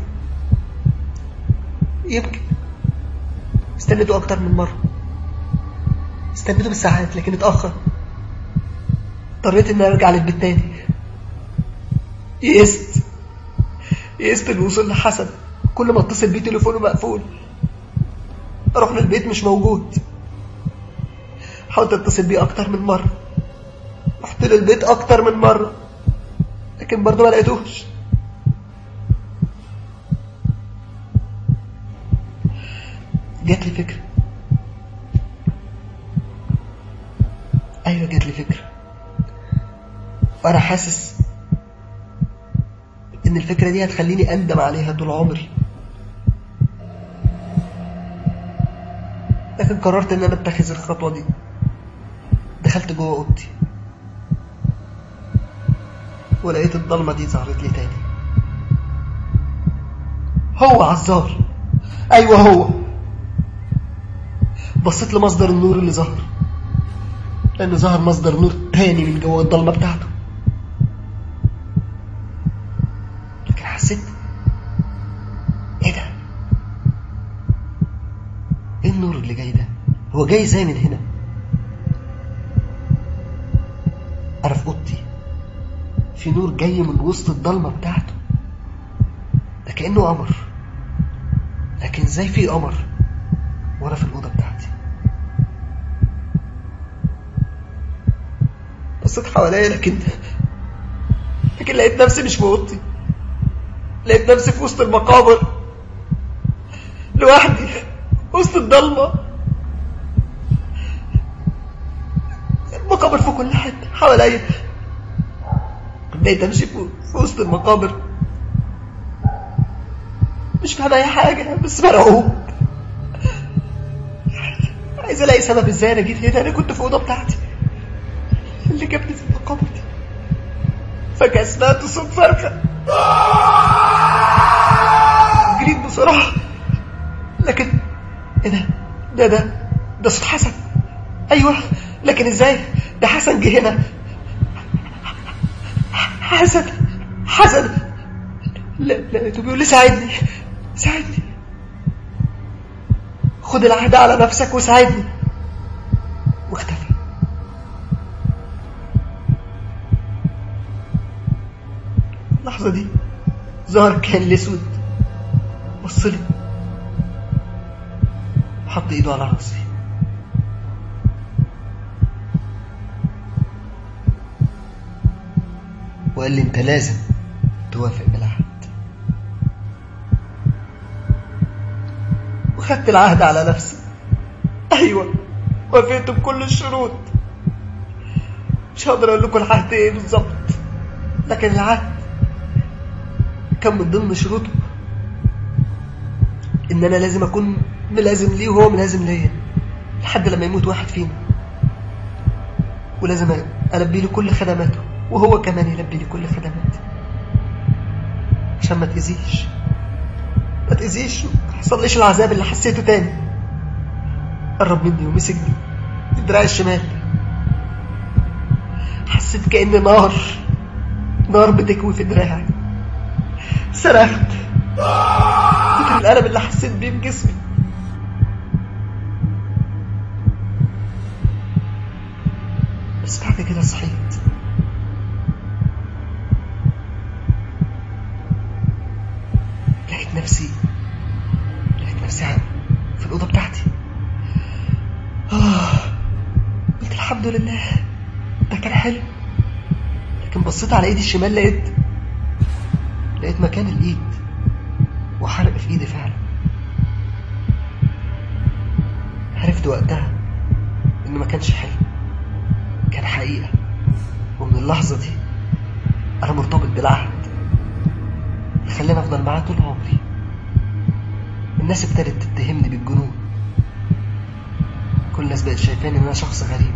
يمكن استنيته اكتر من مره استنيته بالساعات لكن اتاخر اضطريت اني ارجع للبيت تاني يئست يئست الوصول لحسن كل ما اتصل بيه تليفونه مقفول اروح للبيت مش موجود حاولت اتصل بيه اكتر من مره رحت للبيت اكتر من مره لكن برضه ما لقيتوش جات لي فكره ايوه جات لي فكره وانا حاسس ان الفكره دي هتخليني اندم عليها طول عمري لكن قررت ان انا اتخذ الخطوه دي دخلت جوه اوضتي ولقيت الضلمه دي ظهرت لي تاني هو عزار ايوه هو بصيت لمصدر النور اللي ظهر لان ظهر مصدر نور تاني من جوه الضلمه بتاعته لكن حسيت ايه ده ايه النور اللي جاي ده هو جاي ازاي من هنا انا في اوضتي في نور جاي من وسط الضلمه بتاعته ده كانه قمر لكن ازاي في قمر وانا في الاوضه بتاعتي بصيت حواليا لكن لكن لقيت نفسي مش في اوضتي لقيت نفسي في وسط المقابر لوحدي وسط الضلمه المقابر في كل حته حواليا بقيت امشي في وسط المقابر مش فاهم اي حاجه بس مرعوب عايز الاقي سبب ازاي انا جيت هنا انا كنت في الاوضه بتاعتي اللي جابني في المقابر دي فجاه سمعت صوت صرخه جريت بسرعه لكن ايه ده ده ده ده صوت حسن ايوه لكن ازاي ده حسن جه هنا حسن حسن لا لقيته بيقول لي ساعدني ساعدني خد العهد على نفسك وساعدني واختفى اللحظة دي ظهر كان الأسود بصلي وحط إيده على راسي وقال لي أنت لازم توافق بالعهد وخدت العهد على نفسي أيوة وافقت بكل الشروط مش هقدر أقول لكم العهد إيه بالظبط لكن العهد كان من ضمن شروطه ان انا لازم اكون ملازم ليه وهو ملازم ليا لحد لما يموت واحد فينا ولازم البي له كل خدماته وهو كمان يلبي لي كل خدماتي عشان ما تأذيش ما تأذيش ما حصليش العذاب اللي حسيته تاني قرب مني ومسكني في دراعي الشمال حسيت كأن نار نار بتكوي في دراعي صرخت كتر الألم اللي حسيت بيه في جسمي بس بعد كده صحيت لقيت نفسي لقيت نفسي في الأوضة بتاعتي آه قلت الحمد لله ده كان حلو لكن بصيت على ايدي الشمال لقيت لقيت مكان الايد وحرق في ايدي فعلا عرفت وقتها انه ما كانش حلم كان حقيقة ومن اللحظة دي انا مرتبط بالعهد اللي خلاني افضل معاه طول عمري الناس ابتدت تتهمني بالجنون كل الناس بقت شايفاني ان انا شخص غريب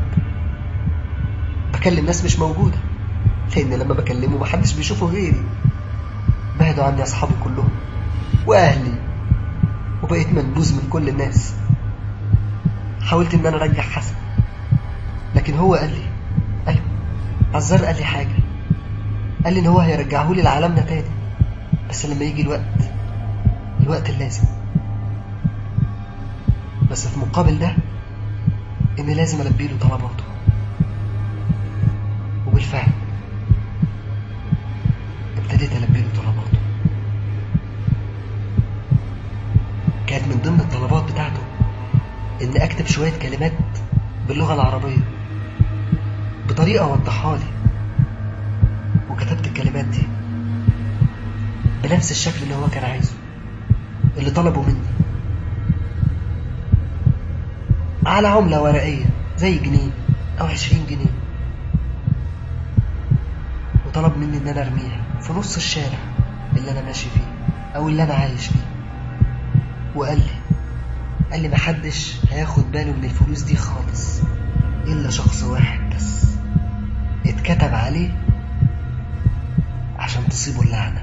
بكلم ناس مش موجودة لان لما بكلمه محدش بيشوفه غيري بعدوا عني أصحابي كلهم وأهلي وبقيت منبوذ من كل الناس حاولت إن أنا أرجع حسن لكن هو قال لي أيوة عزار قال لي حاجة قال لي إن هو هيرجعه لي لعالمنا تاني بس لما يجي الوقت الوقت اللازم بس في مقابل ده إني لازم ألبي له طلباته وبالفعل ابتديت ألبي له طلباته كانت من ضمن الطلبات بتاعته إن أكتب شوية كلمات باللغة العربية بطريقة وضحها لي وكتبت الكلمات دي بنفس الشكل اللي هو كان عايزه اللي طلبه مني على عملة ورقية زي جنيه أو عشرين جنيه وطلب مني إن أنا أرميها في نص الشارع اللي أنا ماشي فيه أو اللي أنا عايش فيه وقال لي قال لي محدش هياخد باله من الفلوس دي خالص إلا شخص واحد بس اتكتب عليه عشان تصيبه اللعنة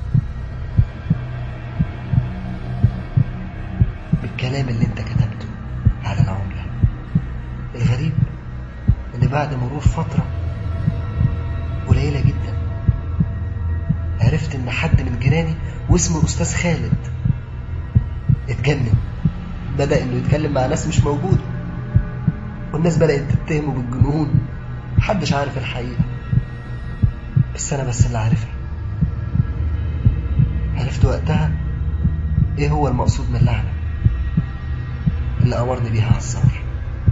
بالكلام اللي انت كتبته على العملة الغريب ان بعد مرور فترة قليلة جدا عرفت ان حد من جيراني واسمه استاذ خالد اتجنن بدأ انه يتكلم مع ناس مش موجودة والناس بدأت تتهمه بالجنون محدش عارف الحقيقة بس انا بس اللي عارفها عرفت وقتها ايه هو المقصود من اللعنة اللي امرني بيها عزار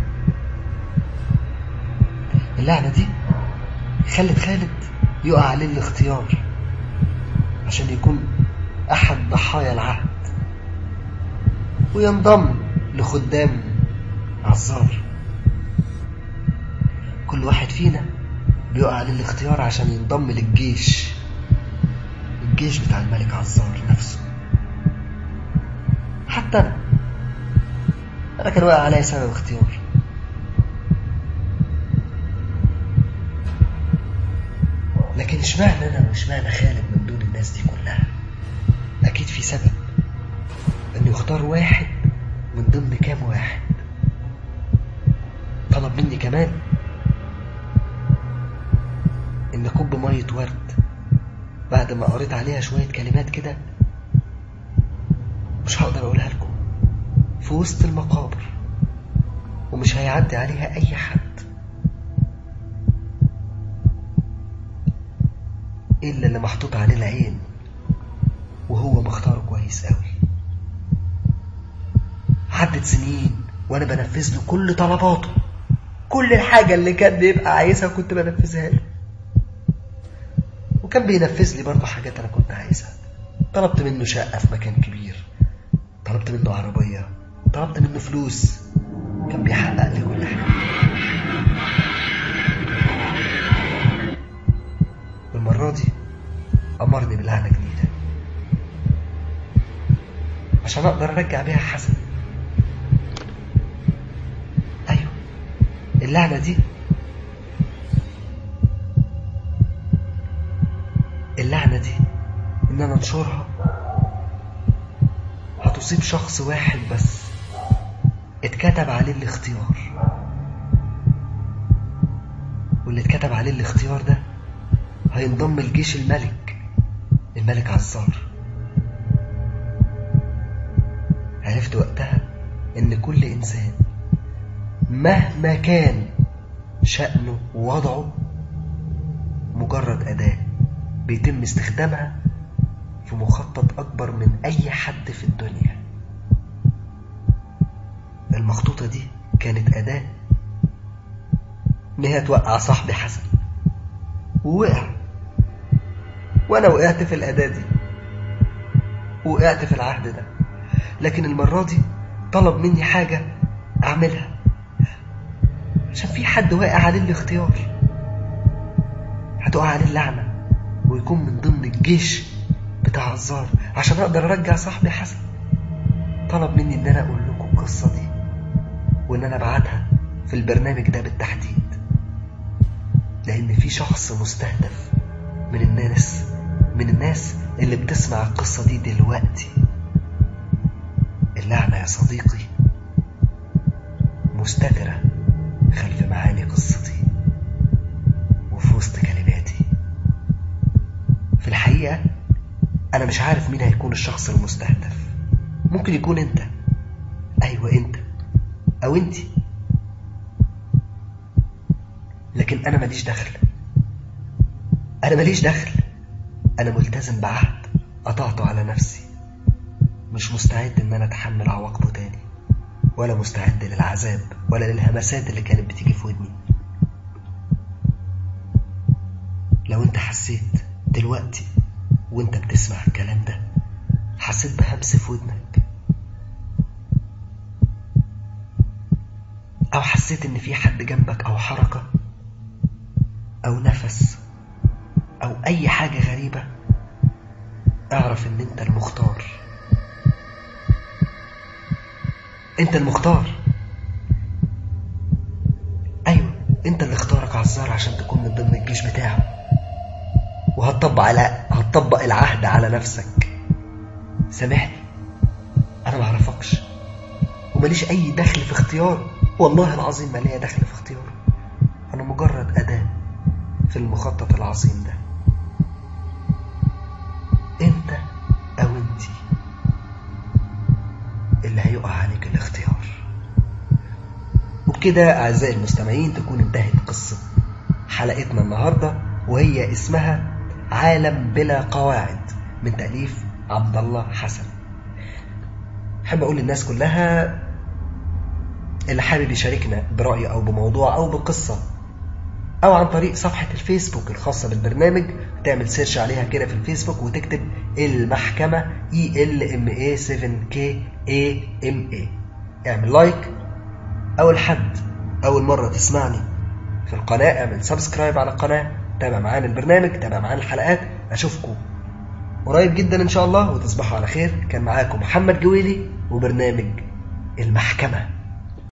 اللعنة دي خلت خالد يقع عليه الاختيار عشان يكون احد ضحايا العهد وينضم لخدام عزار كل واحد فينا بيقع عليه الاختيار عشان ينضم للجيش الجيش بتاع الملك عزار نفسه حتى انا انا كان واقع عليا سبب اختيار لكن اشمعنى انا واشمعنى خالد من دون الناس دي كلها اكيد في سبب انه يختار واحد من ضمن كام واحد طلب مني كمان ان اكب ميه ورد بعد ما قريت عليها شويه كلمات كده مش هقدر اقولها لكم في وسط المقابر ومش هيعدي عليها اي حد إلا اللي محطوط عليه العين وهو مختاره كويس قوي عدت سنين وأنا بنفذ له كل طلباته كل الحاجة اللي كان بيبقى عايزها كنت بنفذها له وكان بينفذ لي برضه حاجات أنا كنت عايزها طلبت منه شقة في مكان كبير طلبت منه عربية طلبت منه فلوس كان بيحقق لي كل حاجة والمرة دي أمرني بلعنة جديدة عشان أقدر أرجع بيها حسن أيوة اللعنة دي اللعنة دي إن أنا أنشرها هتصيب شخص واحد بس اتكتب عليه الاختيار واللي اتكتب عليه الاختيار ده هينضم الجيش الملك الملك عزار عرفت وقتها ان كل انسان مهما كان شأنه ووضعه مجرد أداة بيتم استخدامها في مخطط أكبر من أي حد في الدنيا المخطوطة دي كانت أداة إن هي توقع صاحبي حسن ووقع وأنا وقعت في الأداة دي وقعت في العهد ده لكن المرة دي طلب مني حاجة أعملها عشان في حد واقع عليه الاختيار هتقع عليه اللعنة ويكون من ضمن الجيش بتاع عزار عشان أقدر أرجع صاحبي حسن طلب مني إن أنا أقول لكم القصة دي وإن أنا أبعتها في البرنامج ده بالتحديد لأن في شخص مستهدف من الناس من الناس اللي بتسمع القصة دي دلوقتي اللعنة يا صديقي مستترة خلف معاني قصتي وفي وسط كلماتي في الحقيقة أنا مش عارف مين هيكون الشخص المستهدف ممكن يكون أنت أيوة أنت أو أنت لكن أنا ماليش دخل أنا ماليش دخل أنا ملتزم بعهد قطعته على نفسي مش مستعد إن أنا أتحمل عواقبه تاني ولا مستعد للعذاب ولا للهمسات اللي كانت بتيجي في ودني لو أنت حسيت دلوقتي وأنت بتسمع الكلام ده حسيت بهمس في ودنك أو حسيت إن في حد جنبك أو حركة أو نفس أو أي حاجة غريبة اعرف إن أنت المختار أنت المختار أيوة أنت اللي اختارك عزار عشان تكون من ضمن الجيش بتاعه وهتطبق على هتطبق العهد على نفسك سامحني أنا معرفكش وماليش أي دخل في اختياره والله العظيم ما ليا دخل في اختياره أنا مجرد أداة في المخطط العظيم ده أنت أو أنتي اللي هيقع عليك الاختيار وبكده أعزائي المستمعين تكون انتهت قصة حلقتنا النهاردة وهي اسمها عالم بلا قواعد من تأليف عبد الله حسن أحب أقول للناس كلها اللي حابب يشاركنا برأي أو بموضوع أو بقصة أو عن طريق صفحة الفيسبوك الخاصة بالبرنامج تعمل سيرش عليها كده في الفيسبوك وتكتب المحكمة ELMA 7KAMA اعمل لايك أول حد أول مرة تسمعني في القناة اعمل سبسكرايب على القناة تابع معانا البرنامج تابع معانا الحلقات أشوفكم قريب جدا إن شاء الله وتصبحوا على خير كان معاكم محمد جويلي وبرنامج المحكمة